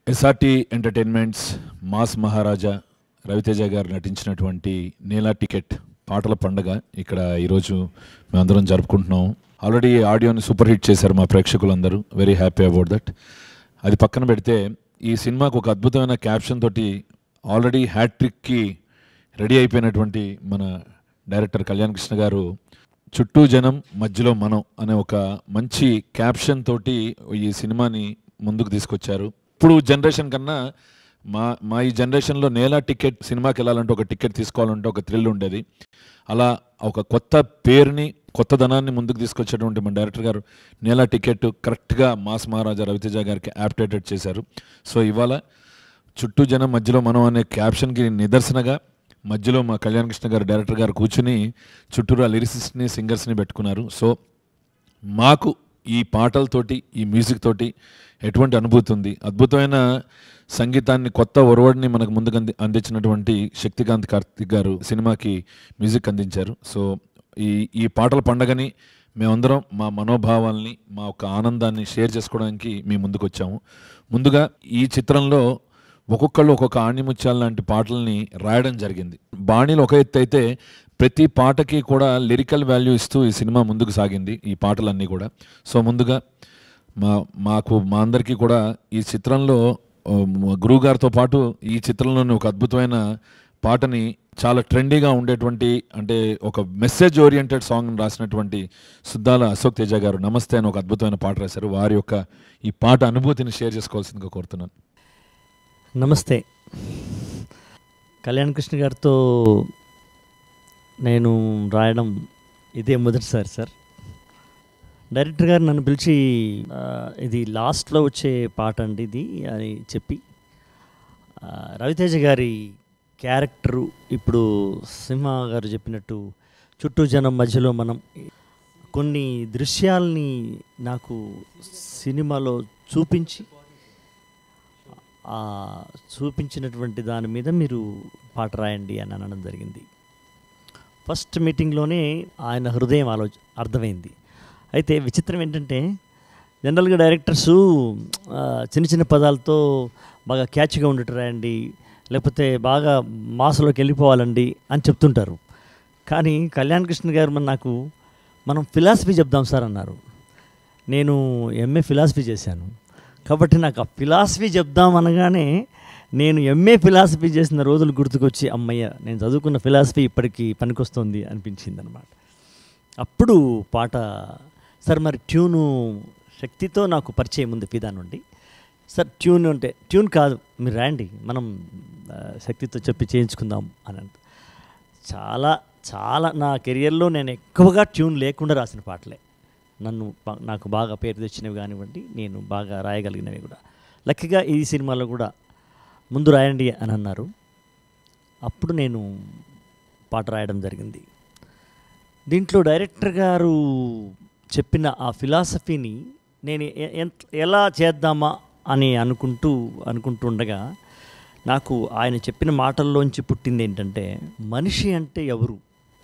SRT entertainments mass Maharaja Raviteja గారు నటించినటువంటి నీలా ticket పాటల పండగ ఇక్కడ ఈరోజు మేమందరం జరుపుకుంటున్నాం ఆల్రెడీ ఆడియోని సూపర్ హిట్ చేశారు మా ప్రేక్షకులందరూ వెరీ హ్యాపీ అబౌట్ దట్ అది పక్కన పెడితే ఈ సినిమాకు ఒక అద్భుతమైన క్యాప్షన్ తోటి ఆల్రెడీ హ్యాట్రిక్కి రెడీ అయిపోయినటువంటి మన డైరెక్టర్ కళ్యాణ్ కృష్ణ గారు చుట్టూ జనం మధ్యలో మనం అనే ఒక మంచి క్యాప్షన్ తోటి ఈ సినిమాని ముందుకు తీసుకొచ్చారు ఇప్పుడు జనరేషన్ కన్నా మా మా ఈ జనరేషన్లో నేలా టికెట్ సినిమాకి వెళ్ళాలంటే ఒక టికెట్ తీసుకోవాలంటే ఒక థ్రిల్ ఉండేది అలా ఒక కొత్త పేరుని కొత్తదనాన్ని ముందుకు తీసుకొచ్చేటువంటి మన డైరెక్టర్ గారు నేలా టికెట్ కరెక్ట్గా మాస్ మహారాజా రవితేజ గారికి యాప్టేటెడ్ చేశారు సో ఇవాళ చుట్టూ జనం మధ్యలో మనం అనే క్యాప్షన్కి నిదర్శనగా మధ్యలో మా కళ్యాణ్ కృష్ణ గారు డైరెక్టర్ గారు కూర్చుని చుట్టూరు ఆ లిరిసిస్ట్ని సింగర్స్ని పెట్టుకున్నారు సో మాకు ఈ పాటలతోటి ఈ మ్యూజిక్ తోటి ఎటువంటి అనుభూతి ఉంది అద్భుతమైన సంగీతాన్ని కొత్త ఒరవడిని మనకు ముందుకు అంది అందించినటువంటి శక్తికాంత్ కార్తిక్ గారు సినిమాకి మ్యూజిక్ అందించారు సో ఈ ఈ పాటల పండగని మేమందరం మా మనోభావాల్ని మా యొక్క ఆనందాన్ని షేర్ చేసుకోవడానికి మీ ముందుకు వచ్చాము ముందుగా ఈ చిత్రంలో ఒక్కొక్కళ్ళు ఒక్కొక్క ఆణిముత్యాల లాంటి పాటల్ని రాయడం జరిగింది బాణీలు ఒక ఎత్తు అయితే ప్రతి పాటకి కూడా లిరికల్ వాల్యూ ఇస్తూ ఈ సినిమా ముందుకు సాగింది ఈ పాటలన్నీ కూడా సో ముందుగా మా మాకు మా అందరికీ కూడా ఈ చిత్రంలో ఆ, మా గురువు గారితో పాటు ఈ చిత్రంలోని ఒక అద్భుతమైన పాటని చాలా ట్రెండీగా ఉండేటువంటి అంటే ఒక మెసేజ్ ఓరియంటెడ్ సాంగ్ రాసినటువంటి సుద్దాల అశోక్ తేజ గారు నమస్తే అని ఒక అద్భుతమైన పాట రాశారు వారి యొక్క ఈ పాట అనుభూతిని షేర్ చేసుకోవాల్సిందిగా కోరుతున్నాను నమస్తే కళ్యాణ్ కృష్ణ గారితో నేను రాయడం ఇదే మొదటిసారి సార్ డైరెక్టర్ గారు నన్ను పిలిచి ఆ, ఇది లాస్ట్లో వచ్చే పాట అండి ఇది అని చెప్పి ఆ, రవితేజ గారి క్యారెక్టరు ఇప్పుడు సింహ గారు చెప్పినట్టు చుట్టూ జనం మధ్యలో మనం కొన్ని దృశ్యాల్ని నాకు సినిమాలో చూపించి ఆ చూపించినటువంటి దాని మీద మీరు పాట రాయండి అని అనడం జరిగింది ఫస్ట్ మీటింగ్లోనే ఆయన హృదయం ఆలోచ అర్థమైంది అయితే విచిత్రం ఏంటంటే జనరల్గా డైరెక్టర్సు ఆ, చిన్న చిన్న పదాలతో బాగా క్యాచ్గా ఉండేట్టు రాయండి లేకపోతే బాగా మాసలోకి వెళ్ళిపోవాలండి అని చెప్తుంటారు కానీ కళ్యాణ్ కృష్ణ గారు మన నాకు మనం ఫిలాసఫీ చెప్దాం సార్ అన్నారు నేను ఎంఏ ఫిలాసఫీ చేశాను కాబట్టి నాకు ఆ ఫిలాసఫీ చెప్దాం అనగానే నేను ఎంఏ ఫిలాసఫీ చేసిన రోజులు గుర్తుకొచ్చి అమ్మయ్య నేను చదువుకున్న ఫిలాసఫీ ఇప్పటికీ పనికొస్తుంది అనిపించింది అనమాట అప్పుడు పాట సార్ మరి ట్యూను శక్తితో నాకు పరిచయం ఉంది ఫిదా నుండి సార్ ట్యూన్ అంటే ట్యూన్ కాదు మీరు రాయండి మనం ఆ, శక్తితో చెప్పి చేయించుకుందాం అని అంట చాలా చాలా నా కెరియర్లో నేను ఎక్కువగా ట్యూన్ లేకుండా రాసిన పాటలే నన్ను బా- నాకు బాగా పేరు తెచ్చినవి కానివ్వండి నేను బాగా రాయగలిగినవి కూడా లక్కీగా ఈ సినిమాలో కూడా ముందు రాయండి అని అన్నారు అప్పుడు నేను పాట రాయడం జరిగింది దీంట్లో డైరెక్టర్ గారు చెప్పిన ఆ ఫిలాసఫీని నేను ఎ- ఎంత- ఎలా చేద్దామా అని అనుకుంటూ అనుకుంటుండగా నాకు ఆయన చెప్పిన మాటల్లోంచి పుట్టింది ఏంటంటే మనిషి అంటే ఎవరు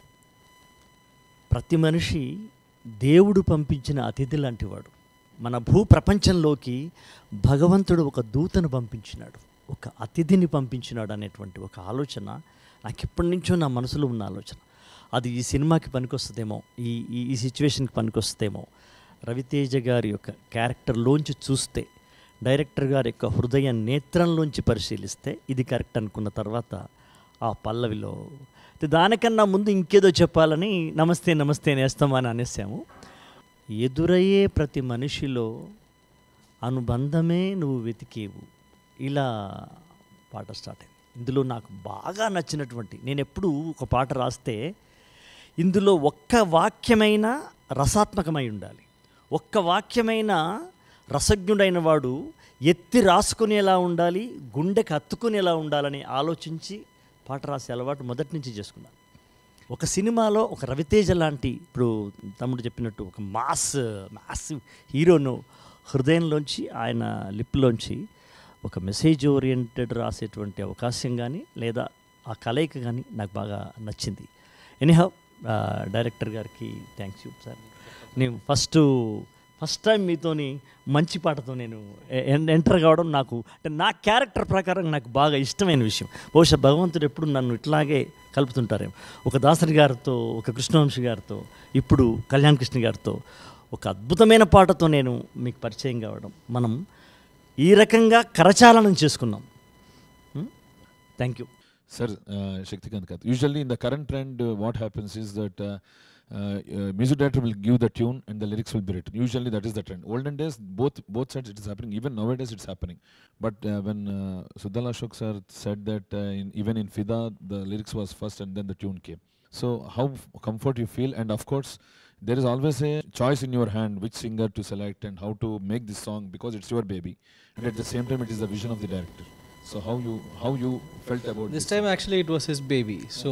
ప్రతి మనిషి దేవుడు పంపించిన అతిథి లాంటివాడు మన భూ ప్రపంచంలోకి భగవంతుడు ఒక దూతను పంపించినాడు ఒక అతిథిని పంపించినాడు అనేటువంటి ఒక ఆలోచన నాకు ఎప్పటి నుంచో నా మనసులో ఉన్న ఆలోచన అది ఈ సినిమాకి పనికొస్తుందేమో ఈ ఈ ఈ సిచ్యువేషన్కి పనికొస్తుందేమో రవితేజ గారి యొక్క క్యారెక్టర్లోంచి చూస్తే డైరెక్టర్ గారి యొక్క హృదయ నేత్రంలోంచి పరిశీలిస్తే ఇది కరెక్ట్ అనుకున్న తర్వాత ఆ పల్లవిలో అయితే దానికన్నా ముందు ఇంకేదో చెప్పాలని నమస్తే నమస్తే నేస్తామని అనేసాము ఎదురయ్యే ప్రతి మనిషిలో అనుబంధమే నువ్వు వెతికేవు ఇలా పాట స్టార్ట్ అయింది ఇందులో నాకు బాగా నచ్చినటువంటి నేను ఎప్పుడు ఒక పాట రాస్తే ఇందులో ఒక్క వాక్యమైన రసాత్మకమై ఉండాలి ఒక్క వాక్యమైన రసజ్ఞుడైన వాడు ఎత్తి రాసుకునేలా ఉండాలి గుండెకి హత్తుకునేలా ఉండాలని ఆలోచించి పాట రాసే అలవాటు మొదటి నుంచి చేసుకున్నాను ఒక సినిమాలో ఒక రవితేజ లాంటి ఇప్పుడు తమ్ముడు చెప్పినట్టు ఒక మాస్ మాస్ హీరోను హృదయంలోంచి ఆయన లిప్లోంచి ఒక మెసేజ్ ఓరియంటెడ్ రాసేటువంటి అవకాశం కానీ లేదా ఆ కలయిక కానీ నాకు బాగా నచ్చింది ఎనీహౌ డైరెక్టర్ గారికి థ్యాంక్స్ యూ సార్ నేను ఫస్ట్ ఫస్ట్ టైం మీతోని మంచి పాటతో నేను ఎ- ఎంటర్ కావడం నాకు అంటే నా క్యారెక్టర్ ప్రకారం నాకు బాగా ఇష్టమైన విషయం బహుశా భగవంతుడు ఎప్పుడు నన్ను ఇట్లాగే కలుపుతుంటారేమో ఒక దాసరి గారితో ఒక కృష్ణవంశీ గారితో ఇప్పుడు కళ్యాణ్ కృష్ణ గారితో ఒక అద్భుతమైన పాటతో నేను మీకు పరిచయం కావడం మనం ఈ రకంగా కరచాలనం చేసుకున్నాం thank you Sir, uh, Shaktikant Kath, usually in the current trend, uh, what happens is that uh, uh, uh, music director will give the tune and the lyrics will be written. Usually that is the trend. Olden days, both both sides it is happening. Even nowadays it's happening. But uh, when uh, Suddal Ashok sir said that uh, in, even in Fida, the lyrics was first and then the tune came. So how f- comfort you feel and of course there is always a choice in your hand which singer to select and how to make this song because it's your baby and at the same time it is the vision of the director. So how you how you felt about This time actually it was his baby, so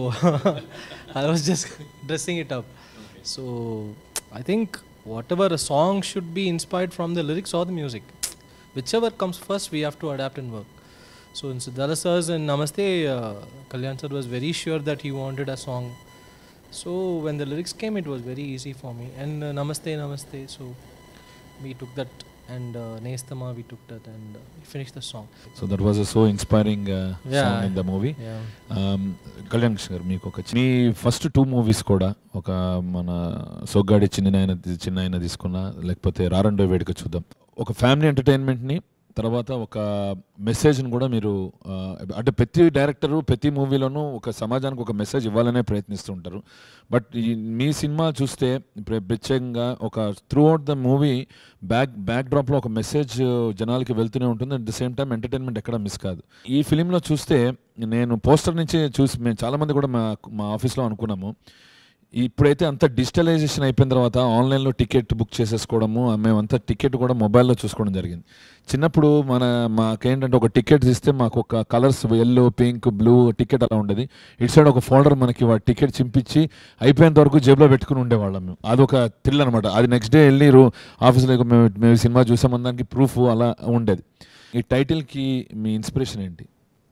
I was just dressing it up. So I think whatever a song should be inspired from the lyrics or the music, whichever comes first, we have to adapt and work. So in Siddhartha Sir's and Namaste, uh, Kalyan sir was very sure that he wanted a song. So when the lyrics came, it was very easy for me. And uh, Namaste, Namaste. So we took that, and uh, Nestama we took that, and uh, we finished the song. So that was a so inspiring uh, Yeah. song in the movie. Yeah. Um, Kalyan Krishna గారు మీకు ఒక చి- మీ first two movies కూడా ఒక మన సొగ్గాడి చిన్న చిన్న ఆయన తీసుకున్న లేకపోతే రారండో వేడుక చూద్దాం ఒక ఫ్యామిలీ ఎంటర్టైన్మెంట్ని తర్వాత ఒక మెసేజ్ని కూడా మీరు ఆ, అంటే ప్రతి డైరెక్టరు ప్రతి మూవీలోనూ ఒక సమాజానికి ఒక మెసేజ్ ఇవ్వాలనే ప్రయత్నిస్తూ ఉంటారు బట్ ఈ మీ సినిమా చూస్తే ప్ర- ప్రత్యేకంగా ఒక through out the movie back back డ్రాప్లో ఒక మెసేజ్ జనాలకి వెళ్తూనే ఉంటుంది at the same time entertainment ఎక్కడ మిస్ కాదు ఈ ఫిలింలో చూస్తే నేను పోస్టర్ నుంచి చూసి మేము చాలామంది కూడా మా మా ఆఫీస్లో అనుకున్నాము ఇప్పుడైతే అంత డిజిటలైజేషన్ అయిపోయిన తర్వాత ఆన్లైన్లో టికెట్ బుక్ చేసేసుకోవడము మేమంతా టికెట్ కూడా మొబైల్లో చూసుకోవడం జరిగింది చిన్నప్పుడు మన మాకేంటంటే ఒక టికెట్ ఇస్తే మాకు ఒక colours yellow pink blue ticket అలా ఉండేది ఇటు సైడ్ ఒక ఫోల్డర్ మనకి వా టికెట్ చింపించి అయిపోయేంత వరకు జేబులో పెట్టుకుని ఉండేవాళ్ళం మేము అదొక థ్రిల్ అనమాట అది నెక్స్ట్ డే వెళ్ళి రో ఆఫీస్లో ఇక మేము మేము ఈ సినిమా చూసామన్న దానికి ప్రూఫ్ అలా ఉండేది ఈ టైటిల్కి మీ ఇన్స్పిరేషన్ ఏంటి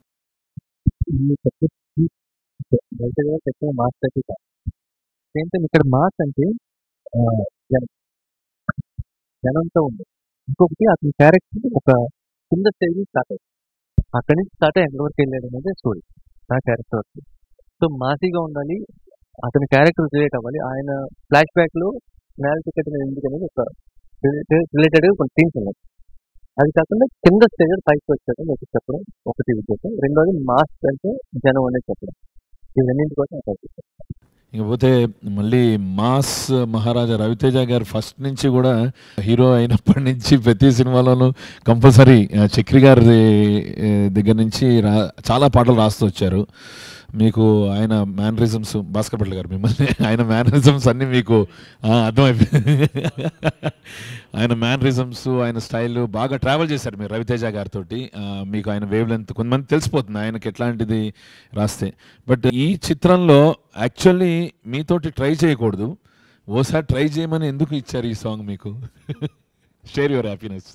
బయటగా చెప్పిన మాస్ అయితే కాదు సేమ్ టైం ఇక్కడ మాస్ అంటే ఆ, జనం జనంతో ఉంది ఇంకొకటి అతని క్యారెక్టర్ ఒక కింద స్టేజ్ స్టార్ట్ అవుతుంది అక్కడి నుంచి స్టార్ట్ అయ్యి ఎక్కడి వరకు వెళ్ళాడు అనేది స్టోరీ నా క్యారెక్టర్ వరకు సో మాసీగా ఉండాలి అతని క్యారెక్టర్ క్రియేట్ అవ్వాలి ఆయన ఫ్లాష్ బ్యాక్ లో నేల టికెట్ మీద ఎందుకు అనేది ఒక రిలేటెడ్ గా కొన్ని సీన్స్ ఉన్నాయి అది కాకుండా కింద స్టేజ్ పైకి వచ్చాక మీకు చెప్పడం ఒకటి ఉద్దేశం రెండోది మాస్ అంటే జనం అనేది చెప్పడం ఇవన్నింటి కోసం అక్కడ ఇకపోతే మళ్ళీ మాస్ మహారాజా రవితేజ గారు ఫస్ట్ నుంచి కూడా హీరో అయినప్పటి నుంచి ప్రతి సినిమాలోనూ కంపల్సరీ చక్రి గారి ఆ, దగ్గర నుంచి రా చాలా పాటలు రాస్తూ వచ్చారు మీకు ఆయన మేనరిజమ్స్ భాస్కర్ పట్ల గారు మిమ్మల్ని ఆయన మేనరిజమ్స్ అన్నీ మీకు ఆ, అర్థమైపోయింది ఆయన మేనరిజమ్స్ ఆయన స్టైల్ బాగా ట్రావెల్ చేశారు మీరు రవితేజ గారితో మీకు ఆయన వేవ్ లెంత్ కొంతమంది తెలిసిపోతుంది ఆయనకి ఎట్లాంటిది రాస్తే బట్ ఈ చిత్రంలో యాక్చువల్లీ మీతోటి ట్రై చేయకూడదు ఓసారి ట్రై చేయమని ఎందుకు ఇచ్చారు ఈ సాంగ్ మీకు share your happiness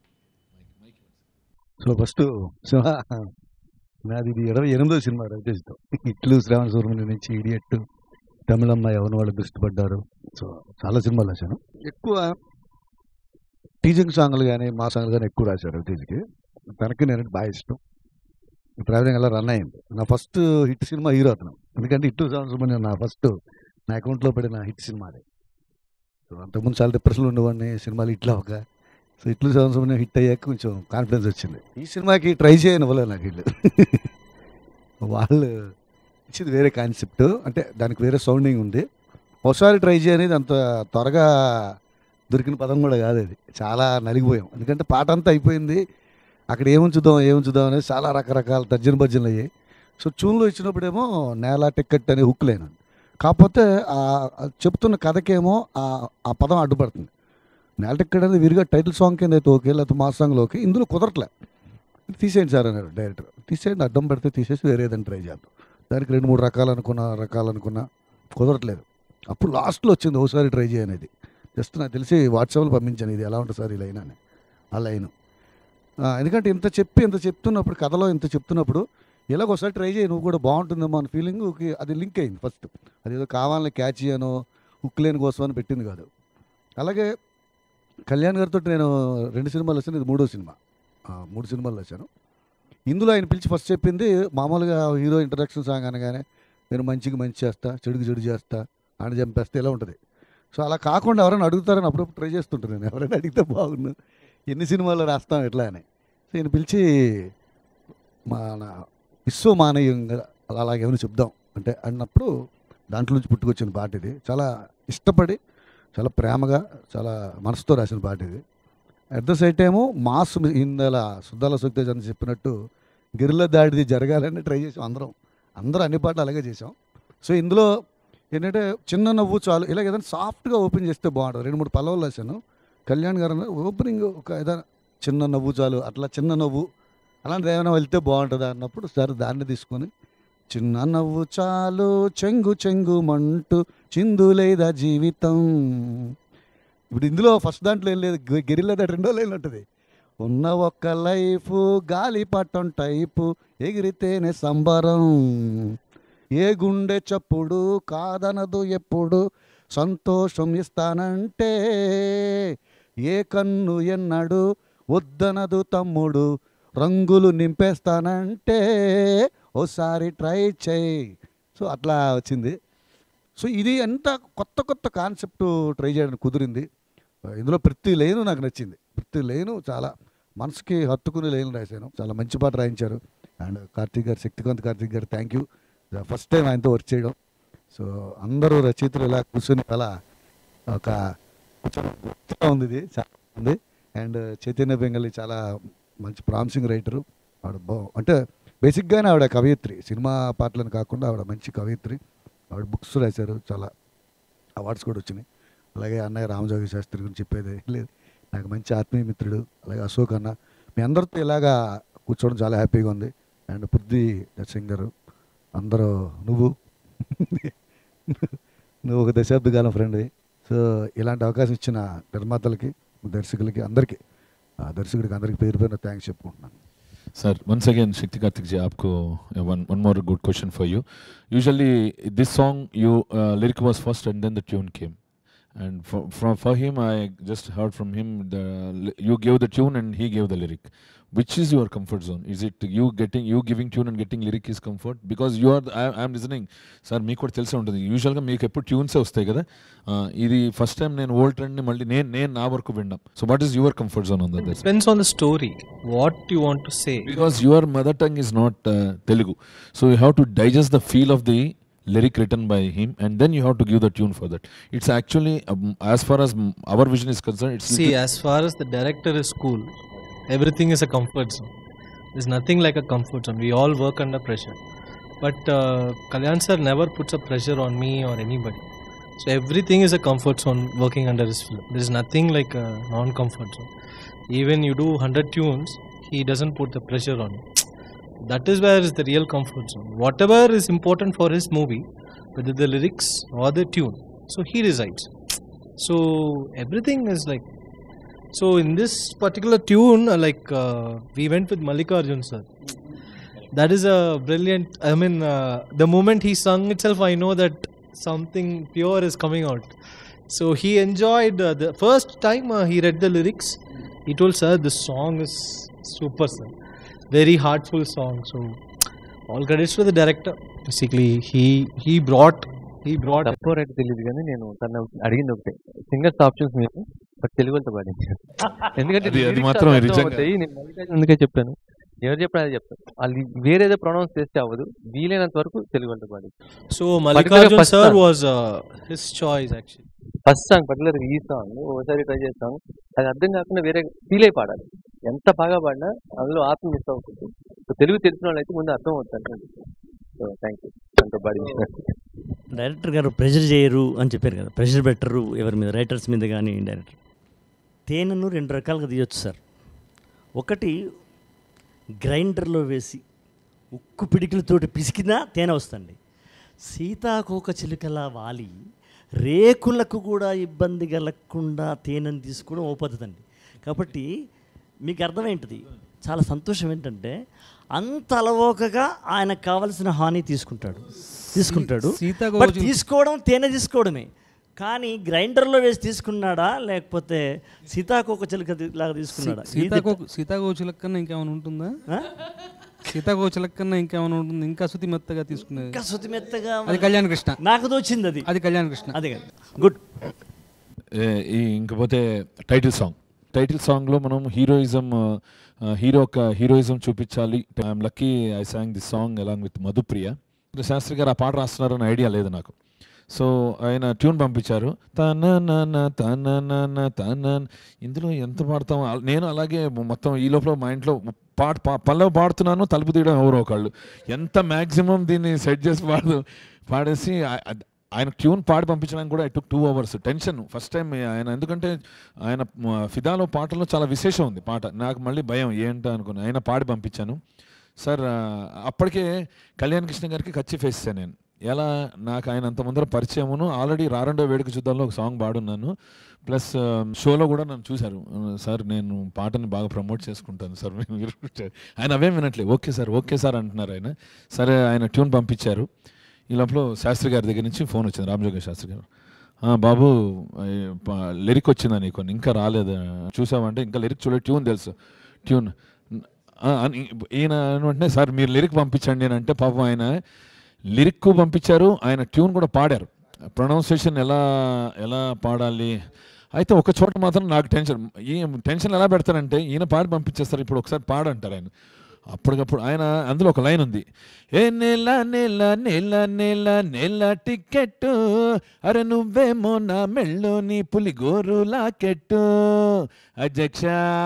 so first సినిమా నాది ఇది ఇరవై ఎనిమిదో సినిమా రవితేజ్తో ఇట్లు శ్రావణ సుబ్రహ్మణ్యం నుంచి ఇడియట్ తమిళమ్మ ఎవరి వాళ్ళు దృష్టిపడ్డారు సో చాలా సినిమాలు రాశాను ఎక్కువ టీచింగ్ సాంగ్లు కానీ మా సాంగ్లు కానీ ఎక్కువ రాశారు రవితేజ్కి తనకి నేను బాగా ఇష్టం ట్రావెలింగ్ అలా రన్ అయింది నా ఫస్ట్ హిట్ సినిమా హీరో అతను ఎందుకంటే ఇట్టు శ్రావణ సుబ్రహ్మణ్యం నా ఫస్ట్ నా అకౌంట్లో పడిన హిట్ సినిమా అది సో అంతకుముందు చాలా డిప్రెషన్లో ఉండేవాడిని సినిమాలు ఇట్లా ఒక సో ఇట్లు సంవత్సరం హిట్ అయ్యాక కొంచెం కాన్ఫిడెన్స్ వచ్చింది ఈ సినిమాకి ట్రై చేయని ఇవ్వలేదు నాకు వీళ్ళు వాళ్ళు ఇచ్చింది వేరే కాన్సెప్ట్ అంటే దానికి వేరే సౌండింగ్ ఉంది ఒకసారి ట్రై చేయనేది అంత త్వరగా దొరికిన పదం కూడా కాదు అది చాలా నలిగిపోయాం ఎందుకంటే పాట అంతా అయిపోయింది అక్కడ ఏముంచుదాం ఏముంచుదాం అనేది చాలా రకరకాల తర్జన భర్జనలు అయ్యాయి సో చూన్లో ఇచ్చినప్పుడేమో నేల టిక్కెట్ అనే హుక్ లేను కాకపోతే ఆ ఆ చెప్తున్న కథకేమో ఆ ఆ పదం అడ్డుపడుతుంది నేల టిక్కెట్ అనేది విరిగా టైటిల్ సాంగ్ కింద అయితే ఓకే లేకపోతే మా సాంగ్లో ఓకే ఇందులో కుదరట్లే తీసేయండి సార్ అన్నారు డైరెక్టర్ తీసేయండి అడ్డం పెడితే తీసేసి వేరే ఏదైనా ట్రై చేద్దాం దానికి రెండు మూడు రకాలు అనుకున్నా రకాలు అనుకున్నా కుదరట్లేదు అప్పుడు లాస్ట్లో వచ్చింది ఒకసారి ట్రై చేయనేది జస్ట్ నాకు తెలిసి వాట్సాప్లో పంపించాను ఇది ఎలా ఉంటుంది సార్ ఈ లైన్ అని ఆ లైన్ ఎందుకంటే ఇంత చెప్పి ఇంత చెప్తున్నప్పుడు కథలో ఇంత చెప్తున్నప్పుడు ఇలాగ ఒకసారి ట్రై చేయి నువ్వు కూడా బాగుంటుందేమో అన్న ఫీలింగ్కి అది లింక్ అయింది ఫస్ట్ అది ఏదో కావాలని క్యాచ్ చేయనో హుక్ లేని కోసం అని పెట్టింది కాదు అలాగే కళ్యాణ్ గారితో నేను రెండు సినిమాలు వచ్చాను ఇది మూడో సినిమా ఆ, మూడు సినిమాలు వచ్చాను ఇందులో ఆయన పిలిచి ఫస్ట్ చెప్పింది మామూలుగా హీరో ఇంట్రడక్షన్ సాంగ్ అనగానే నేను మంచికి మంచి చేస్తా చెడుకి చెడు చేస్తా ఆయన చంపేస్తే ఇలా ఉంటుంది సో అలా కాకుండా ఎవరైనా అడుగుతారని అప్పుడప్పుడు ట్రై చేస్తుంటాను నేను ఎవరైనా అడిగితే బాగుండు ఎన్ని సినిమాలు రాస్తాం ఎట్లా అని సో ఈయన పిలిచి మన విశ్వమానీయంగా అలా అలాగేమైనా చెప్దాం అంటే అన్నప్పుడు దాంట్లో నుంచి పుట్టుకొచ్చిన పాట ఇది చాలా ఇష్టపడి చాలా ప్రేమగా చాలా మనసుతో రాసిన పాట ఇది at the same time mass ఇందల సుద్దాల సుక్తేజ్ అని చెప్పినట్టు గిరిల దాడిది జరగాలని ట్రై చేసాం అందరం అందరూ అన్ని పాటలు అలాగే చేసాం సో ఇందులో ఏంటంటే చిన్న నవ్వు చాలు ఇలా ఏదైనా సాఫ్ట్గా ఓపెన్ చేస్తే బాగుంటుంది రెండు మూడు పల్లవులు వేసాను కళ్యాణ్ గారు అన్నారు, ఓపెనింగ్ ఒక ఏదైనా చిన్న నవ్వు చాలు అట్లా చిన్న నవ్వు అలాంటిది ఏమైనా వెళ్తే బాగుంటుందా అన్నప్పుడు సరే దాన్ని తీసుకొని చిన్న నవ్వు చాలు చెంగు చెంగు మంటూ చిందు లేదా జీవితం ఇప్పుడు ఇందులో ఫస్ట్ దాంట్లో ఏం లేదు గె- గెరిల్లా దాటి రెండో లైన్ ఉంటుంది ఉన్న ఒక్క లైఫ్ గాలి పట్టం టైపు ఎగిరితేనే సంబరం ఏ గుండె చప్పుడు కాదనదు ఎప్పుడు సంతోషం ఇస్తానంటే ఏ కన్ను ఎన్నడు వద్దనదు తమ్ముడు రంగులు నింపేస్తానంటే ఓసారి ట్రై చేయి సో అట్లా వచ్చింది సో ఇది అంతా కొత్త కొత్త కాన్సెప్ట్ ట్రై చేయడానికి కుదిరింది ఇందులో ప్రతి లైను నాకు నచ్చింది ప్రతి లైను చాలా మనసుకి హత్తుకునే లైన్ రాశాను చాలా మంచి పాట రాయించారు అండ్ కార్తీక్ గారు శక్తికాంత్ కార్తీక్ గారు థ్యాంక్ యూ ఫస్ట్ టైం ఆయనతో వర్క్ చేయడం సో అందరూ రచయితలు ఇలా కూర్చొని అలా ఒక కూర్చొని గుర్తుగా ఉంది ఇది చాలా ఉంది అండ్ చైతన్య బెంగళి చాలా మంచి ప్రామిసింగ్ రైటరు ఆవిడ బా అంటే బేసిక్గానే ఆవిడ కవయిత్రి సినిమా పాటలను కాకుండా ఆవిడ మంచి కవయిత్రి ఆవిడ బుక్స్ రాశారు చాలా అవార్డ్స్ కూడా వచ్చినాయి అలాగే అన్నయ్య రామజోగి శాస్త్రి గురించి చెప్పేది ఏం లేదు నాకు మంచి ఆత్మీయ మిత్రుడు అలాగే అశోక్ అన్న మీ అందరితో ఇలాగా కూర్చోవడం చాలా హ్యాపీగా ఉంది అండ్ పృథ్వీ సింగర్ అందరూ నువ్వు నువ్వు ఒక దశాబ్ద కాలం ఫ్రెండ్ సో ఇలాంటి అవకాశం ఇచ్చిన నిర్మాతలకి దర్శకులకి అందరికీ ఆ దర్శకుడికి అందరికీ పేరు పేరున థ్యాంక్స్ చెప్పుకుంటున్నాను Sir, once again, Shakti Karthik ji, aapko uh, one one more good question for you. Usually, this song, you uh, lyric was first, and then the tune came. And for, for for him, I just heard from him the li- you gave the tune and he gave the lyric. Which is your comfort zone? Is it you getting you giving tune and getting lyric is comfort? Because you are I am listening. Sir మీకు కూడా తెలిసే ఉంటుంది యూజువల్గా మీకు ఎప్పుడు ట్యూన్సే వస్తాయి కదా ఆ, ఇది ఫస్ట్ టైం నేను ఓల్డ్ ట్రెండ్ని మళ్ళీ నేను నేను నా వరకు విన్నాం so what is your comfort zone on that Depends on the story. What you want to say. because your mother tongue is not uh, Telugu. So you have to digest the feel of the lyric written by him and then you have to give the tune for that. It's actually, um, as far as mm, our vision is concerned, it's See, as far as the director is cool, everything is a comfort zone. There's nothing like a comfort zone. We all work under pressure. But uh, Kalyan sir never puts a pressure on me or anybody. So everything is a comfort zone working under his film. There's nothing like a non-comfort zone. Even you do 100 tunes, he doesn't put the pressure on you. That is where is the real comfort zone. Whatever is important for his movie, whether the lyrics or the tune, so he decides. So everything is like so in this particular tune, uh, like uh, we went with Mallikarjun sir. That is a brilliant. I mean, uh, the moment he sung itself, I know that something pure is coming out. So he enjoyed uh, the first time uh, he read the lyrics. He told sir, this song is super, sir. Very heartful song. So all credits to the director. Basically, he he brought he brought తక్కువ rate తెలియదు కానీ నేను తను అడిగింది ఒకటే singers options మీరు but తెలుగుతో పాడింది ఎందుకంటే అది- అది lyrics మాత్రం చాలా అర్థం నిజంగా. అవుతాయి. నేను మల్లికార్జున అందుకే చెప్పాను ఎవరు చెప్పినా అదే చెప్తాను వాళ్ళు వేరేదో ప్రొనౌన్స్ చేస్తే అవ్వదు వీలైనంత వరకు తెలుగుతో పాడి So Mallikarjun first sir song. was uh, his choice actually. First song particular ఈ సాంగ్ ఒకసారి ట్రై చేస్తాను అది అర్థం కాకుండా వేరే ఫీల్ అయి పాడాలి ఎంత బాగా పాడినా అందులో ఆత్మ మిస్ అవుతుంది సో తెలుగు తెలిసిన వాళ్ళు అయితే ముందు అర్థం అవుతుంది సో థ్యాంక్ యూ అంత పాడించిన డైరెక్టర్ గారు ప్రెషర్ చేయరు అని చెప్పారు కదా ప్రెషర్ పెట్టరు ఎవరి మీద రైటర్స్ మీద కానీ డైరెక్టర్ తేనెను రెండు రకాలుగా తీయొచ్చు సార్ ఒకటి గ్రైండర్లో వేసి ఉక్కు పిడికిలతోటి పిసికినా తేనె వస్తుంది సీతాకోక చిలుకలా వాలి రేకులకు కూడా ఇబ్బంది కలగకుండా తేనెను తీసుకోవడం ఓ పద్ధతి అండి కాబట్టి మీకు అర్థమేంటిది చాలా సంతోషం ఏంటంటే అంత అలవోకగా ఆయనకు కావలసిన హాని తీసుకుంటాడు తీసుకుంటాడు సీతాకోక బట్ చిలుక- తీసుకోవడం తేనె తీసుకోవడమే కానీ గ్రైండర్లో వేసి తీసుకున్నాడా లేకపోతే సీతాకోక చిలుక ది- లాగా తీసుకున్నాడా సీతాకో సీతాకోచిలక కన్నా ఇంకేమైనా ఉంటుందా ఆ? సీతాకోచిలక కన్నా ఇంకేమైనా ఉంటుంది ఇంకా శృతి మెత్తగా తీసుకునేది ఇంకా శృతి మెత్తగా అది కళ్యాణ కృష్ణ నాకు తోచింది అది అది కళ్యాణ కృష్ణ అదే కదా గుడ్ ఏ- ఈ ఇంకపోతే టైటిల్ సాంగ్ టైటిల్ సాంగ్లో మనం హీరోయిజం హీరో ఒక హీరోయిజం చూపించాలి I'm lucky I song this song along with Madhupriya Sastry గారు ఆ పాట రాస్తున్నారని ఐడియా లేదు నాకు సో ఆయన ట్యూన్ పంపించారు తన నన తన నన తన ఇందులో ఎంత పాడతాం అల- నేను అలాగే మొత్తం ఈ లోపల మా ఇంట్లో పాట పా- పల్లవి పాడుతున్నాను తలుపు తీయడం ఎవరో ఒకళ్ళు ఎంత మ్యాక్సిమం దీన్ని సెట్ చేసి పాడు పాడేసి ఆ- ఆ- ఆయన ట్యూన్ పాడి పంపించడానికి కూడా took two hours tension first time ఆయన ఎందుకంటే ఆయన మ- ఫిదాలో పాటలో చాలా విశేషం ఉంది పాట నాకు మళ్ళీ భయం ఏంటో అనుకున్నాను ఆయన పాడి పంపించాను సార్ ఆ, అప్పటికే కళ్యాణ్ కృష్ణ గారికి కచ్చి ఫేసాను నేను ఎలా నాకు ఆయన అంత ముందర పరిచయమును ఆల్రెడీ రారండో వేడుక చూద్దాంలో ఒక సాంగ్ పాడున్నాను ప్లస్ షోలో కూడా నన్ను చూశారు ఆ, సార్ నేను పాటని బాగా ప్రమోట్ చేసుకుంటాను సార్ మీరు ఆయన అవేం వినట్లేదు ఓకే సార్ ఓకే సార్ అంటున్నారు ఆయన సరే ఆయన ట్యూన్ పంపించారు ఈ లోపల శాస్త్రి గారి దగ్గర నుంచి ఫోన్ వచ్చింది రామజోగ శాస్త్రి గారు "ఆ, బాబు లిరిక్ వచ్చిందా నీకు ఇంకా రాలేదు చూసావంటే ఇంకా లిరిక్ చూడలేదు ట్యూన్ తెలుసు ట్యూన్ "ఆ, అని ఈయన వెంటనే సార్ మీరు లిరిక్ పంపించండి అని అంటే పాపం ఆయన లిరిక్ పంపించారు ఆయన ట్యూన్ కూడా పాడారు ప్రొనౌన్సియేషన్ ఎలా ఎలా పాడాలి అయితే ఒక చోట మాత్రం నాకు టెన్షన్ ఈ టెన్షన్ ఎలా పెడతారంటే ఈయన పాడి పంపించేస్తారు ఇప్పుడు ఒకసారి పాడంటారు ఆయన అప్పటికప్పుడు ఆయన అందులో ఒక లైన్ ఉంది ఏ నెల నెల నెల నెల నెల టికెట్ అరే నువ్వేమో నా మెళ్ళో నీ పులి గోరు లాకెట్టు అధ్యక్ష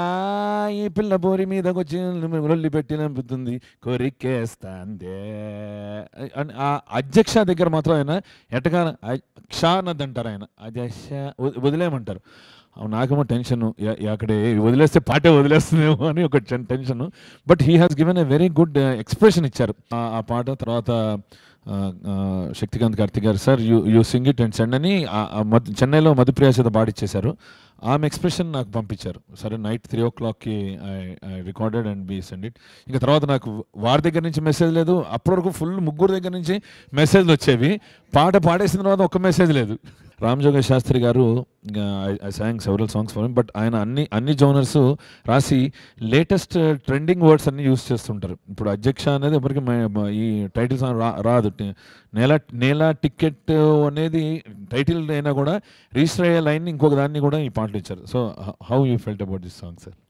ఈ పిల్ల బోరి మీదకి వచ్చి లొల్లి పెట్టి నంపుతుంది కొరికేస్తాందే అని ఆ అధ్యక్ష దగ్గర మాత్రం ఆయన ఎట్టగా క్ష అన్నది అంటారు ఆయన అధ్యక్ష వ- వదిలేయమంటారు అవు నాకేమో టెన్షన్ అక్కడ వదిలేస్తే పాటే వదిలేస్తుందేమో అని ఒక tension but he has given a very good expression ఇచ్చారు ఆ- ఆ పాట తర్వాత ఆ, ఆ, శక్తికాంత్ కార్తిక్ గారు sir you you sing it and send అని ఆ- ఆ మధు- చెన్నైలో మధుప్రియ చేత పాడిచ్చేశారు ఆమె ఎక్స్ప్రెషన్ నాకు పంపించారు సరే నైట్ త్రీ ఓ క్లాక్కి I recorded and be send it ఇంకా తర్వాత నాకు వారి దగ్గర నుంచి మెసేజ్ లేదు అప్పటి వరకు ఫుల్ ముగ్గురు దగ్గర నుంచి మెసేజ్లు వచ్చేవి పాట పాడేసిన తర్వాత ఒక్క మెసేజ్ లేదు రామజోగ శాస్త్రి గారు I song several songs for but ఆయన అన్ని అన్ని జోనర్స్ రాసి లేటెస్ట్ ట్రెండింగ్ వర్డ్స్ అన్ని యూస్ చేస్తుంటారు ఇప్పుడు అధ్యక్ష అనేది ఎవరికి మ- మ- ఈ టైటిల్ సాంగ్ రా రాదు టి- నేల నేల టికెట్ అనేది టైటిల్ అయినా కూడా రిజిస్టర్ అయ్యే లైన్ ఇంకొక దాన్ని కూడా ఈ పాటలు ఇచ్చారు so how you felt about this song sir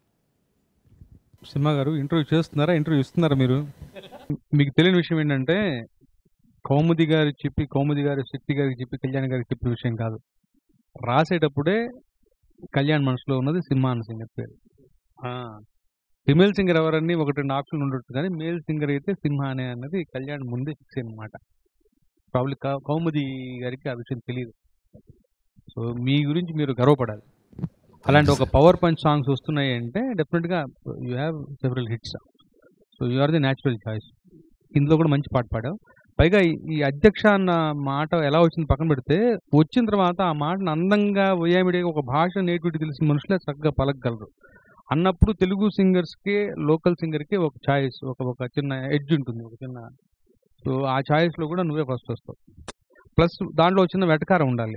cinema గారు ఇంటర్వ్యూ చేస్తున్నారా ఇంటర్వ్యూ ఇస్తున్నారా మీరు మీకు తెలియని విషయం ఏంటంటే కౌముది గారికి చెప్పి కౌముది గారి శక్తి గారికి చెప్పి కళ్యాణ్ గారికి చెప్పే విషయం కాదు రాసేటప్పుడే కళ్యాణ్ మనసులో ఉన్నది సింహ అన్న సింగర్ పేరు ఫిమేల్ సింగర్ ఎవరని ఒకటి రెండు ఆప్షన్ ఉండొచ్చు కానీ మేల్ సింగర్ అయితే సింహ అనే అన్నది కళ్యాణ్ ముందే ఫిక్స్ అనమాట ప్రాబ్లీ కౌముది గారికి ఆ విషయం తెలియదు సో మీ గురించి మీరు గర్వపడాలి అలాంటి ఒక పవర్ పంచ్ సాంగ్స్ వస్తున్నాయి అంటే డెఫినెట్గా you have several hits so you are the natural choice ఇందులో కూడా మంచి పాట పాడావు పైగా ఈ- ఈ అధ్యక్ష అన్న మాట ఎలా వచ్చింది పక్కన పెడితే వచ్చిన తర్వాత ఆ మాటను అందంగా వయామిడిగా ఒక భాష నేటివిటీ తెలిసిన మనుషులే చక్కగా పలకగలరు అన్నప్పుడు తెలుగు సింగర్స్కి లోకల్ సింగర్కి ఒక ఛాయిస్ ఒక ఒక చిన్న ఎడ్జ్ ఉంటుంది ఒక చిన్న సో ఆ ఛాయిస్లో కూడా నువ్వే ఫస్ట్ వస్తావు ప్లస్ దాంట్లో ఒక చిన్న వెటకారం ఉండాలి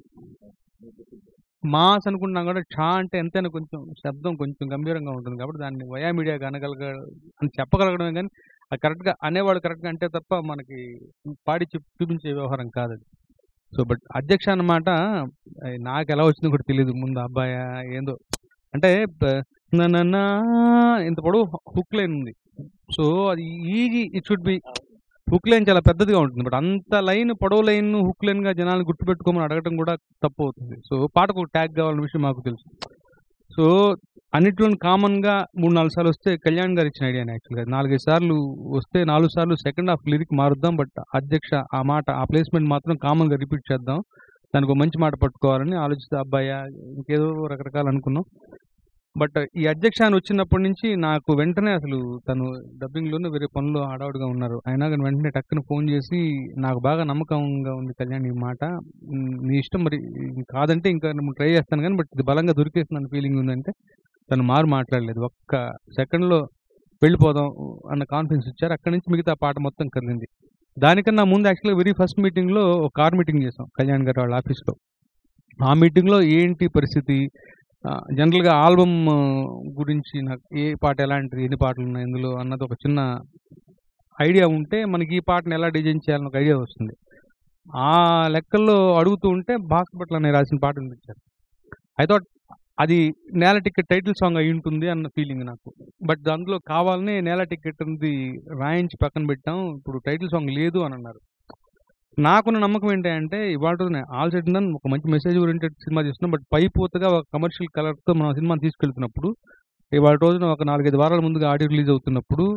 మాస్ అనుకుంటున్నాం కూడా ఛా అంటే ఎంతైనా కొంచెం శబ్దం కొంచెం గంభీరంగా ఉంటుంది కాబట్టి దాన్ని వయా మీడియా అనగలగ అని చెప్పగలగడమే కానీ అది కరెక్ట్గా అనేవాడు కరెక్ట్గా అంటే తప్ప మనకి పాడి చెప్పి చూపించే వ్యవహారం కాదు అది సో బట్ అధ్యక్ష అన్నమాట అది నాకు ఎలా వచ్చిందో కూడా తెలియదు ముందు అబ్బాయి ఏందో అంటే ప- నా నా నా ఇంత పొడవు హుక్ లైన్ ఉంది సో అది easy it should be hook line చాలా పెద్దదిగా ఉంటుంది బట్ అంత లైన్ పొడవు లైన్ హుక్ లైన్ గా జనాలను గుర్తుపెట్టుకోమని అడగటం కూడా తప్పు అవుతుంది సో పాటకు ఒక ట్యాగ్ కావాలన్న విషయం మాకు తెలుసు సో అన్నిట్లో కామన్ గా మూడు నాలుగు సార్లు వస్తే కళ్యాణ్ గారు ఇచ్చిన ఐడియా యాక్చువల్గా నాలుగైదు సార్లు వస్తే నాలుగు సార్లు సెకండ్ హాఫ్ లిరిక్ మారుద్దాం బట్ అధ్యక్ష ఆ మాట ఆ ప్లేస్మెంట్ మాత్రం కామన్ గా రిపీట్ చేద్దాం దానికి ఒక మంచి మాట పట్టుకోవాలని ఆలోచిస్తే అబ్బాయి ఇంకేదో రకరకాలు అనుకున్నాం బట్ ఈ అధ్యక్ష అని వచ్చినప్పటి నుంచి నాకు వెంటనే అసలు తను డబ్బింగ్లోనే వేరే పనులు ఆడవాడుగా ఉన్నారు అయినా కానీ వెంటనే టక్కున ఫోన్ చేసి నాకు బాగా నమ్మకంగా ఉంది కళ్యాణ్ ఈ మాట ఉమ్, నీ ఇష్టం మరి కాదంటే ఇంకా ట్రై చేస్తాను కానీ బట్ ఇది బలంగా దొరికేసిన ఫీలింగ్ ఉందంటే తను మారు మాట్లాడలేదు ఒక్క సెకండ్లో వెళ్ళిపోదాం అన్న కాన్ఫిడెన్స్ ఇచ్చారు అక్కడి నుంచి మిగతా పాట మొత్తం కదిలింది దానికన్నా ముందు యాక్చువల్గా వెరీ ఫస్ట్ మీటింగ్లో ఒక కార్ మీటింగ్ చేసాం కళ్యాణ్ గారు వాళ్ళ ఆఫీస్లో ఆ మీటింగ్లో ఏంటి పరిస్థితి ఆ, జనరల్గా ఆల్బమ్ ఆ, గురించి నాకు ఏ పాట ఎలాంటిది ఎన్ని పాటలు ఉన్నాయి ఇందులో అన్నది ఒక చిన్న ఐడియా ఉంటే మనకి ఈ పాటను ఎలా డిజైన్ చేయాలని ఒక ఐడియా వస్తుంది ఆ లెక్కల్లో అడుగుతూ ఉంటే బాస్కెట్ల అనే రాసిన పాట వినిపించారు ఐ థాట్ అది నేల టికెట్ టైటిల్ సాంగ్ అయి ఉంటుంది అన్న ఫీలింగ్ నాకు బట్ అందులో కావాలనే నేల టికెట్ ఉంది రాయించి పక్కన పెట్టాం ఇప్పుడు టైటిల్ సాంగ్ లేదు అని అన్నారు నాకున్న నమ్మకం ఏంటంటే ఇవాళ రోజున ఆల్ సెట్ డన్ ఒక మంచి మెసేజ్ ఓరియంటెడ్ సినిమా చేస్తున్నాం బట్ పై పూతగా ఒక కమర్షియల్ కలర్తో మనం సినిమాని తీసుకెళ్తున్నప్పుడు ఇవాళ రోజున ఒక నాలుగైదు వారాల ముందుగా ఆడియో రిలీజ్ అవుతున్నప్పుడు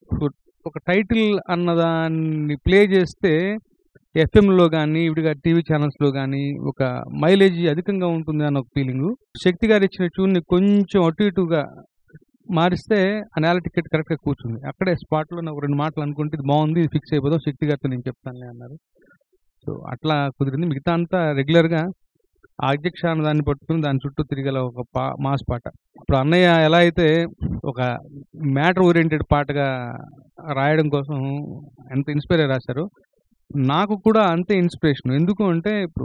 ఒక టైటిల్ అన్నదాన్ని ప్లే చేస్తే ఎఫ్ఎంలో కానీ ఇవిడిగా టీవీ ఛానల్స్లో కానీ ఒక మైలేజ్ అధికంగా ఉంటుంది అన్న ఒక ఫీలింగ్ శక్తి గారు ఇచ్చిన ట్యూన్ని కొంచెం అటు ఇటుగా మారిస్తే ఆ నేల టికెట్ కరెక్ట్గా కూర్చుంది అక్కడే స్పాట్లో నాకు రెండు మాటలు అనుకుంటే ఇది బాగుంది ఇది ఫిక్స్ అయిపోదాం శక్తి గారితో నేను చెప్తానులే అన్నారు సో అట్లా కుదిరింది మిగతా అంతా రెగ్యులర్గా ఆ అధ్యక్ష అన్న దాన్ని పట్టుకుని దాని చుట్టూ తిరిగేలా ఒక పా మాస్ పాట ఇప్పుడు అన్నయ్య ఎలా అయితే ఒక మ్యాటర్ ఓరియంటెడ్ పాటగా రాయడం కోసం ఎంత ఇన్స్పైర్ అయి రాశారో నాకు కూడా అంతే ఇన్స్పిరేషన్ ఎందుకు అంటే ఇప్పుడు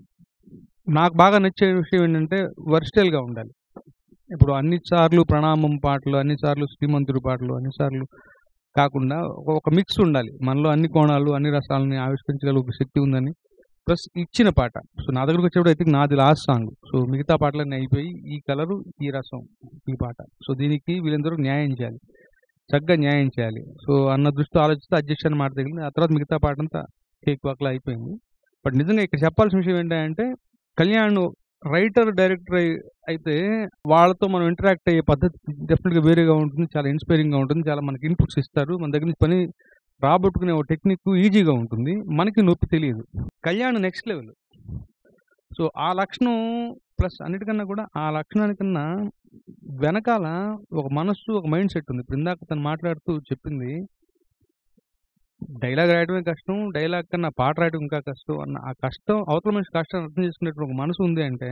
నాకు బాగా నచ్చే విషయం ఏంటంటే వర్స్టైల్గా ఉండాలి ఇప్పుడు అన్ని సార్లు ప్రణామం పాటలు అన్ని సార్లు శ్రీమంతుడి పాటలు అన్ని సార్లు కాకుండా ఒక- ఒక మిక్స్ ఉండాలి మనలో అన్ని కోణాలు అన్ని రసాలని ఆవిష్కరించగల ఒక శక్తి ఉందని ప్లస్ ఇచ్చిన పాట సో నా దగ్గరకు వచ్చేప్పుడు అయితే నాది లాస్ట్ సాంగ్ సో మిగతా పాటలన్నీ అయిపోయి ఈ కలరు ఈ రసం ఈ పాట సో దీనికి వీళ్ళందరూ న్యాయం చేయాలి చక్కగా న్యాయం చేయాలి సో అన్న దృష్టితో ఆలోచిస్తే అధ్యక్షాన్ని మాట తగిలింది ఆ తర్వాత మిగతా పాట అంతా కేక్ వాక్లా అయిపోయింది బట్ నిజంగా ఇక్కడ చెప్పాల్సిన విషయం ఏంటంటే కళ్యాణ్ రైటర్ డైరెక్టర్ అయితే వాళ్ళతో మనం ఇంటరాక్ట్ అయ్యే పద్ధతి డెఫినెట్గా వేరేగా ఉంటుంది చాలా ఇన్స్పైరింగ్గా ఉంటుంది చాలా మనకి ఇన్పుట్స్ ఇస్తారు మన దగ్గర నుంచి పని రాబట్టుకునే ఒక టెక్నిక్ ఈజీగా ఉంటుంది మనకి నొప్పి తెలియదు కళ్యాణ్ నెక్స్ట్ లెవెల్ సో ఆ లక్షణం ప్లస్ అన్నిటికన్నా కూడా ఆ లక్షణానికన్నా వెనకాల ఒక మనస్సు ఒక మైండ్ సెట్ ఉంది ఇప్పుడు ఇందాక తను మాట్లాడుతూ చెప్పింది డైలాగ్ రాయడమే కష్టం డైలాగ్ కన్నా పాట రాయడం ఇంకా కష్టం అన్న ఆ కష్టం అవతల మనిషి కష్టాన్ని అర్థం చేసుకునేటువంటి ఒక మనసు ఉంది అంటే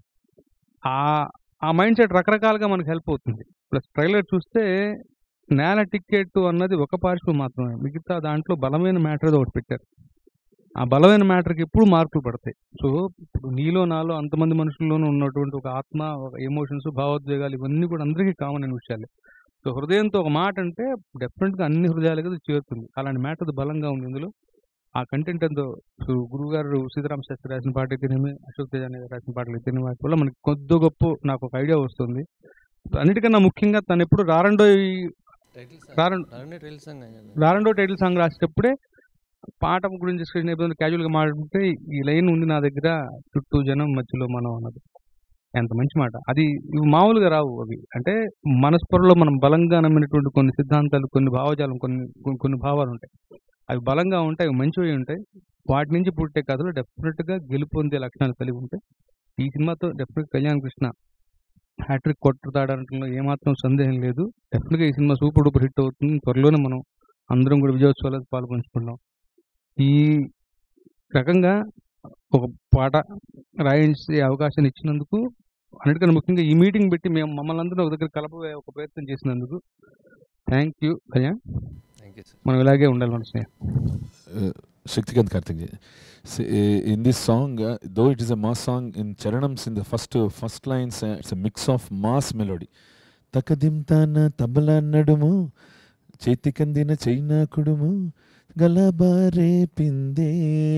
ఆ ఆ మైండ్ సెట్ రకరకాలుగా మనకు హెల్ప్ అవుతుంది ప్లస్ ట్రైలర్ చూస్తే నేల టికెట్ అన్నది ఒక పార్శ్వం మాత్రమే మిగతా దాంట్లో బలమైన మ్యాటర్ ఒకటి పెట్టారు ఆ బలమైన మ్యాటర్కి ఎప్పుడు మార్కులు పడతాయి సో ఇప్పుడు నీలో నాలో అంతమంది మనుషుల్లోనూ ఉన్నటువంటి ఒక ఆత్మ ఒక ఎమోషన్స్ భావోద్వేగాలు ఇవన్నీ కూడా అందరికీ కామన్ అయిన విషయాలు సో హృదయంతో ఒక మాట అంటే డెఫినెట్గా అన్ని హృదయాలకి అది చేరుతుంది అలాంటి మ్యాటర్ బలంగా ఉంది ఇందులో ఆ కంటెంట్ ఎంతో గురువు గారు సీతారామ శాస్త్రి రాసిన పాట అయితేనేమి అశోక్ తేజాని గారు రాసిన పాటలు అయితేనేమి వాటి వల్ల మనకి కొద్ది గొప్ప నాకు ఒక ఐడియా వస్తుంది అన్నిటికన్నా ముఖ్యంగా తను ఎప్పుడు Rarando Rarando title song Rarando title song రాసేటప్పుడే పాట గురించి డిస్కషన్ అయిపోతుంది క్యాజువల్గా మాట్లాడుతుంటే ఈ లైన్ ఉంది నా దగ్గర చుట్టూ జనం మధ్యలో మనం అన్నది ఎంత మంచి మాట అది ఇవి మామూలుగా రావు అవి అంటే మనస్పరలో మనం బలంగా నమ్మినటువంటి కొన్ని సిద్ధాంతాలు కొన్ని భావజాలం కొన్ని కొన్ని- కొన్ని భావాలు ఉంటాయి అవి బలంగా ఉంటాయి అవి మంచివి ఉంటాయి వాటి నుంచి పుట్టే కథలు డెఫినెట్గా గెలుపొందే లక్షణాలు కలిగి ఉంటాయి ఈ సినిమాతో డెఫినెట్ కళ్యాణ్ కృష్ణ హ్యాట్రిక్ కొట్టుతాడనటంలో ఏమాత్రం సందేహం లేదు డెఫినెట్గా ఈ సినిమా సూపర్ డూపర్ హిట్ అవుతుంది త్వరలోనే మనం అందరం కూడా విజయోత్సవాలకు పాల్పంచుకున్నాం ఈ రకంగా ఒక పాట రాయించే అవకాశాన్ని ఇచ్చినందుకు అన్నిటికన్నా ముఖ్యంగా ఈ మీటింగ్ పెట్టి మేము మమ్మల్ని అందరూ ఒక దగ్గర కలపే ఒక ప్రయత్నం చేసినందుకు thank you Kalyan thank you sir మనం ఇలాగే ఉండాలి మన స్నేహం uh, Shaktikant Karthik. See, uh, in this song, uh, though it is a mass song, in Charanams, in the first uh, first lines, uh, it's a mix of mass melody. తకదింతాన తబల నడుము చేతికందిన చైనా కుడుము గలబారే పిందే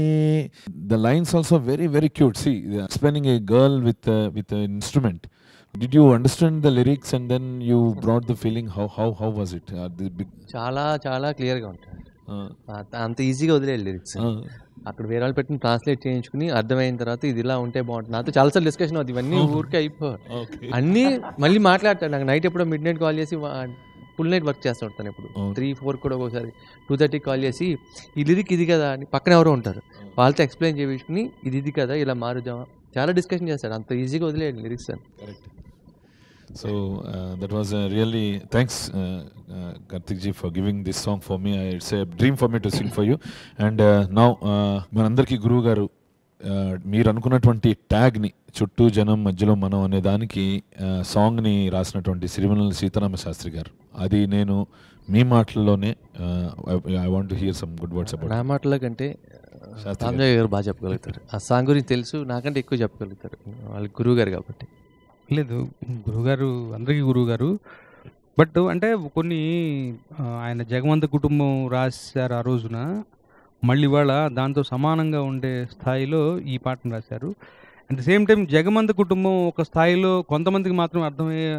the lines also very very cute see explaining a girl with with instrument Did you understand the lyrics and then you brought the feeling? How how how was it? Uh, the big, చాలా చాలా క్లియర్గా ఉంటాయి uh, అంత- అంత ఈజీగా వదిలేదు lyrics uh, అక్కడ వేరే వాళ్ళు పెట్టిన ట్రాన్స్లేట్ చేయించుకుని అర్థమైన తర్వాత ఇది ఇలా ఉంటే బాగుంటుంది నాతో చాలాసార్లు డిస్కషన్ అవుతుంది ఇవన్నీ ఊరికే అయిపో okay. అన్నీ మళ్ళీ మాట్లాడతాడు నాకు నైట్ ఎప్పుడో మిడ్ నైట్ కాల్ చేసి ఫుల్ నైట్ వర్క్ చేస్తూ ఉంటాను ఇప్పుడు అవును. త్రీ ఫోర్ కూడా ఒకసారి టూ థర్టీకి కాల్ చేసి ఈ లిరిక్ ఇది కదా అని పక్కన ఎవరో ఉంటారు వాళ్ళతో ఎక్స్ప్లెయిన్ చేయించుకుని ఇది ఇది కదా ఇలా మారుదామా చాలా డిస్కషన్ చేస్తాడు అంత ఈజీగా వదిలేయండి లిరిక్స్ అని Correct. So uh, that was uh, really thanks, uh, uh, Karthik ji, for giving this song for me. I, it's a dream for me to sing for you. And uh, now, uh, మనందరికీ గురువు గారు ఆ, మీరు అనుకున్నటువంటి ట్యాగ్ని చుట్టూ జనం మధ్యలో మనం అనే దానికి ఆ, సాంగ్ని రాసినటువంటి సిరివెన్నెల సీతారామ శాస్త్రి గారు అది నేను మీ మాటల్లోనే I want hear some good words నా అబౌట్ మాటల కంటే శాస్త్రి రామజయ్య గారు బాగా చెప్పగలుగుతారు ఆ సాంగ్ గురించి తెలుసు నాకంటే ఎక్కువ చెప్పగలుగుతారు వాళ్ళ గురువు గారు కాబట్టి లేదు గురుగారు అందరికీ గురువుగారు బట్ అంటే కొన్ని ఆ, ఆయన జగవంత కుటుంబం రాశారు ఆ రోజున మళ్ళీ ఇవాళ దాంతో సమానంగా ఉండే స్థాయిలో ఈ పాటను రాశారు అట్ ద సేమ్ టైం జగమంత కుటుంబం ఒక స్థాయిలో కొంతమందికి మాత్రం అర్థమయ్యే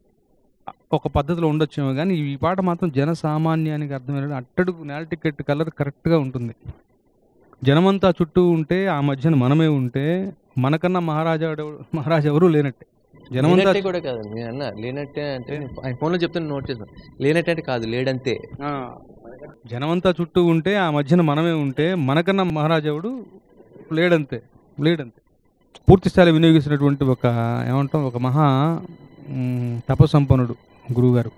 ఒక పద్ధతిలో ఉండొచ్చేమో కానీ ఈ పాట మాత్రం జనసామాన్యానికి అర్థమయ్యే అట్టడుగు నేల టికెట్ కలర్ కరెక్ట్గా ఉంటుంది జనమంతా చుట్టూ ఉంటే ఆ మధ్యన మనమే ఉంటే మనకన్నా మహారాజా ఎవడు- మహారాజా ఎవరు లేనట్టే జనమంతా లేనట్టే కూడా కాదు నేను అన్న లేనట్టే అంటే నేను ఆయన ఫోన్లో చెప్తాను నోట్ చేస్తాను లేనట్టే అంటే కాదు లేడంతే ఆ, జనమంతా చుట్టూ ఉంటే ఆ మధ్యన మనమే ఉంటే మనకన్నా మహారాజావుడు లేడంతే లేడంతే పూర్తి స్థాయిలో వినియోగిస్తున్నటువంటి ఒక ఏమంటాం ఒక మహా మ్, తపస్సంపన్నుడు గురువుగారు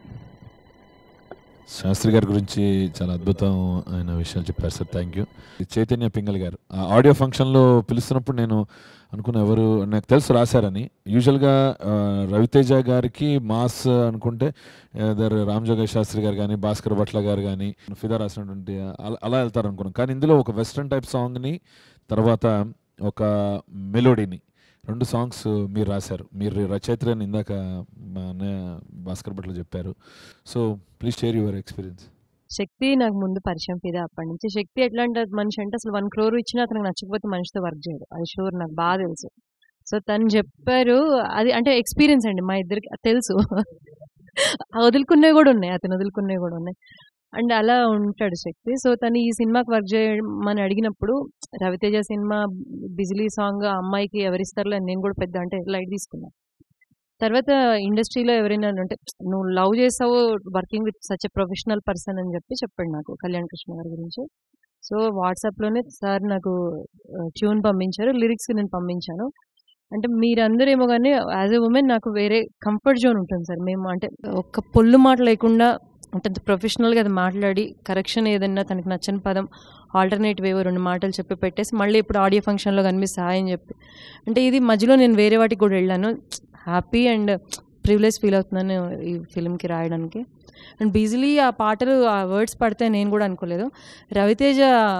శాస్త్రి గారి గురించి చాలా అద్భుతం ఆయన విషయాలు చెప్పారు sir thank you Chaitanya Pingali గారు ఆ ఆడియో ఫంక్షన్లో పిలుస్తున్నప్పుడు నేను అనుకున్న ఎవరు నాకు తెలుసు రాశారని యూజువల్గా ఆ, రవితేజ గారికి మాస్ అనుకుంటే ఏదర్ రామజోగ శాస్త్రి గారు కానీ భాస్కర్ భట్ల గారు కానీ ఫిదా రాసినటువంటి అలా అలా వెళ్తారు అనుకున్నాను కానీ ఇందులో ఒక వెస్ట్రన్ టైప్ సాంగ్ని తర్వాత ఒక మెలోడీని రెండు సాంగ్స్ మీరు రాశారు మీరు రచయిత్రి అని ఇందాక మా అన్నయ్య భాస్కర్ భట్ల చెప్పారు so please share your experience Shakti నాకు ముందు పరిచయం ఫిదా అప్పటి నుంచి శక్తి ఎట్లాంటి మనిషి అంటే అసలు వన్ క్రోర్ ఇచ్చినా అతనికి నచ్చకపోతే మనిషితో వర్క్ చేయడు అది షూర్ నాకు బాగా తెలుసు సో తను చెప్పారు అది అంటే ఎక్స్పీరియన్స్ అండి మా ఇద్దరికి తెలుసు వదులుకున్నవి కూడా ఉన్నాయి అతను వదులుకున్నవి కూడా ఉన్నాయి అండ్ అలా ఉంటాడు శక్తి సో తను ఈ సినిమాకి వర్క్ చేయమని అడిగినప్పుడు రవితేజ సినిమా బిజిలీ సాంగ్ ఆ అమ్మాయికి ఎవరిస్తారో అని నేను కూడా పెద్ద అంటే లైట్ తీసుకున్నాను తర్వాత ఇండస్ట్రీలో ఎవరైనా అంటే నువ్వు లవ్ చేసావు working with such a professional person అని చెప్పి చెప్పాడు నాకు కళ్యాణ్ కృష్ణ గారి గురించి సో వాట్సాప్లోనే సార్ నాకు ట్యూన్ పంపించారు లిరిక్స్ నేను పంపించాను అంటే మీరందరూ ఏమో కానీ యాజ్ ఎ ఉమెన్ నాకు వేరే కంఫర్ట్ జోన్ ఉంటుంది సార్ మేము అంటే ఒక్క పొల్లు మాట లేకుండా అంటే ప్రొఫెషనల్గా అది మాట్లాడి కరెక్షన్ ఏదన్నా తనకి నచ్చని పదం ఆల్టర్నేటివ్ ఏవో రెండు మాటలు చెప్పి పెట్టేసి మళ్ళీ ఇప్పుడు ఆడియో ఫంక్షన్లో కనిపిస్తే హాయ్ అని చెప్పి అంటే ఇది మధ్యలో నేను వేరే వాటికి కూడా వెళ్ళాను హ్యాపీ అండ్ ప్రివిలేజ్ ఫీల్ అవుతున్నాను ఈ ఫిల్మ్కి రాయడానికి అండ్ బిజిలీ ఆ పాటలు ఆ వర్డ్స్ పడితే నేను కూడా అనుకోలేదు రవితేజ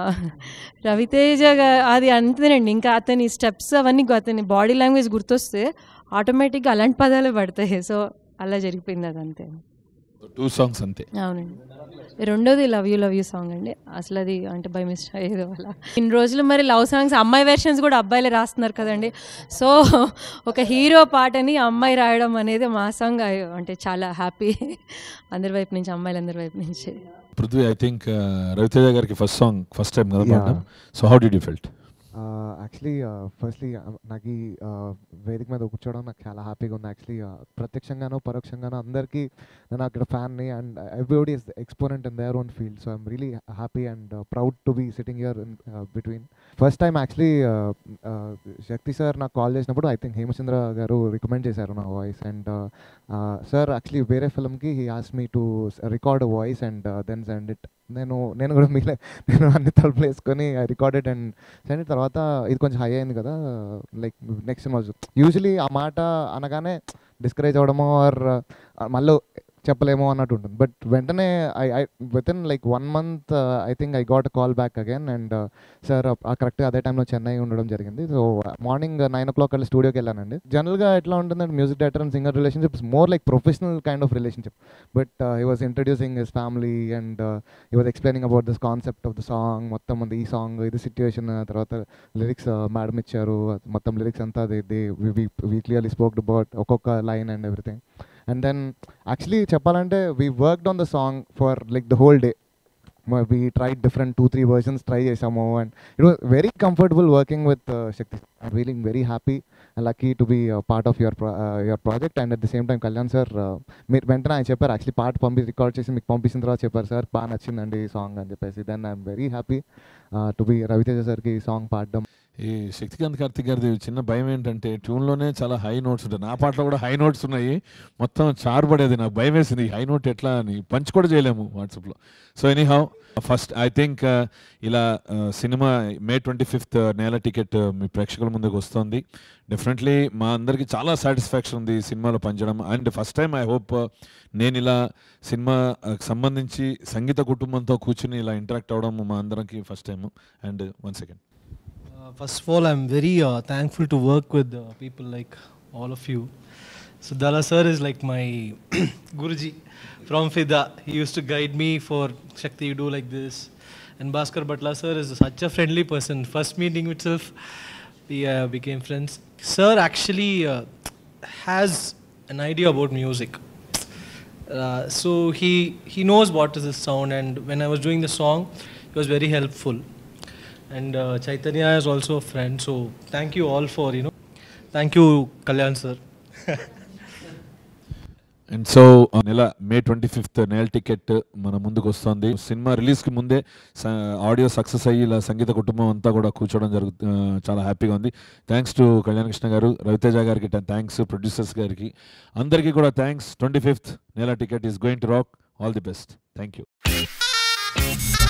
రవితేజ గా- అది అంతేనండి ఇంకా అతని స్టెప్స్ అవన్నీ గు- అతని బాడీ లాంగ్వేజ్ గుర్తొస్తే ఆటోమేటిక్గా అలాంటి పదాలే పడతాయి సో అలా జరిగిపోయింది అది అంతే టూ సాంగ్స్ అంతే అవునండి రెండోది love you love you song అండి అసలు అది అంటే బై మిస్టేక్ ఏదో అలా ఇన్ని రోజులు మరి లవ్ సాంగ్స్ అమ్మాయి వెర్షన్స్ కూడా అబ్బాయిలే రాస్తున్నారు కదండి సో ఒక హీరో పాటని అమ్మాయి రాయడం అనేది మా సాంగ్ అంటే చాలా హ్యాపీ అందరి వైపు నుంచి అమ్మాయిలందరి వైపు నుంచి పృథ్వీ ఐ థింక్ రవితేజ గారికి ఫస్ట్ సాంగ్ ఫస్ట్ టైం కదా Yeah. పాడడం so how did you felt actually firstly నాకు ఈ uh, వేదిక మీద కూర్చోవడం నాకు చాలా హ్యాపీగా ఉంది యాక్చువల్లీ ప్రత్యక్షంగానో పరోక్షంగానో అందరికీ నేను అక్కడ ఫ్యాన్ని and everybody is exponent in their own field so I'm really happy and proud to be sitting here in between first time actually Shakti sir నాకు కాల్ చేసినప్పుడు ఐ థింక్ హేమచంద్ర గారు రికమెండ్ చేశారు నా వాయిస్ అండ్ సార్ యాక్చువల్లీ వేరే ఫిల్మ్కి he ask me to record voice and then send it నేను నేను కూడా మీలే నేను అన్ని తలుపులు వేసుకొని ఐ రికార్డెడ్ అండ్ సెండ్ తర్వాత ఇది కొంచెం హై అయింది కదా లైక్ నెక్స్ట్ సినిమా యూజువలీ ఆ మాట అనగానే డిస్కరేజ్ అవ్వడమో ఆర్ మళ్ళీ చెప్పలేమో అన్నట్టు ఉంటుంది బట్ వెంటనే I I with in like one month I think I got call back again and sir కరెక్ట్గా అదే టైంలో చెన్నై ఉండడం జరిగింది so morning nine o'clock అట్లా స్టూడియోకి వెళ్ళానండి జనరల్గా ఎట్లా ఉంటుందంటే music director and singer relationship more like professional kind of relationship but he was introducing his family and he was explaining about this concept of the song మొత్తం ఉంది ఈ song ఇది సిచ్యువేషన్ తర్వాత లిరిక్స్ మేడం ఇచ్చారు మొత్తం lyrics అంతా we clearly spoke about ఒక్కొక్క line and everything and then actually చెప్పాలంటే we worked on the song for like the whole day we try different two three versions try చేసాము and it was very comfortable working with Shakti feeling very happy lucky to be part of your your project and at the same time Kalyan sir మీరు వెంటనే ఆయన చెప్పారు actually పాట పంపి record చేసి మీకు పంపించిన తర్వాత చెప్పారు సార్ బాగా నచ్చిందండి ఈ సాంగ్ అని చెప్పేసి then I'm very happy to be Ravi Teja సార్కి ఈ సాంగ్ పాడడం ఈ శక్తికాంత్ కార్తిక్ గారిది చిన్న భయం ఏంటంటే ట్యూన్లోనే చాలా హై నోట్స్ ఉంటాయి నా పాటలో కూడా హై నోట్స్ ఉన్నాయి మొత్తం చారుపడేది నాకు భయం వేసింది హై నోట్ ఎట్లా అని పంచ్ కూడా చేయలేము వాట్సాప్లో so anyhow first I think ఇలా uh, cinema May twenty fifth Nela ticket మీ ప్రేక్షకుల ముందుకు వస్తుంది డెఫినెట్లీ మా అందరికీ చాలా సాటిస్ఫాక్షన్ ఉంది ఈ సినిమాలో పనిచేయడం and first time I hope నేను ఇలా సినిమా uh, సంబంధించి సంగీత కుటుంబంతో కూర్చుని ఇలా ఇంటరాక్ట్ అవ్వడం మా అందరికి first time and one second Uh, first of all, I'm very uh, thankful to work with uh, people like all of you. So Dala sir is like my Guruji from Fida. He used to guide me for Shakti, you do like this. And Bhaskar Bhatla sir is such a friendly person. First meeting itself, we uh, became friends. Sir actually uh, has an idea about music. Uh, so he he knows what is the sound, and when I was doing the song, he was very helpful. And uh, Chaitanya is also a friend, so thank you all for you know, thank you Kalyan sir. And so నెల May twenty fifth Nela ticket మన ముందుకు వస్తుంది cinema రిలీజ్కి ముందే audio success అయ్యి ఇలా సంగీత కుటుంబం అంతా కూడా కూర్చోవడం జరుగుతు ఆ, చాలా హ్యాపీగా ఉంది థ్యాంక్స్ టు కళ్యాణ్ కృష్ణ గారు రవితేజ గారికి థ్యాంక్స్ ప్రొడ్యూసర్స్ గారికి అందరికీ కూడా thanks twenty fifth Nela ticket is going to rock all the best thank you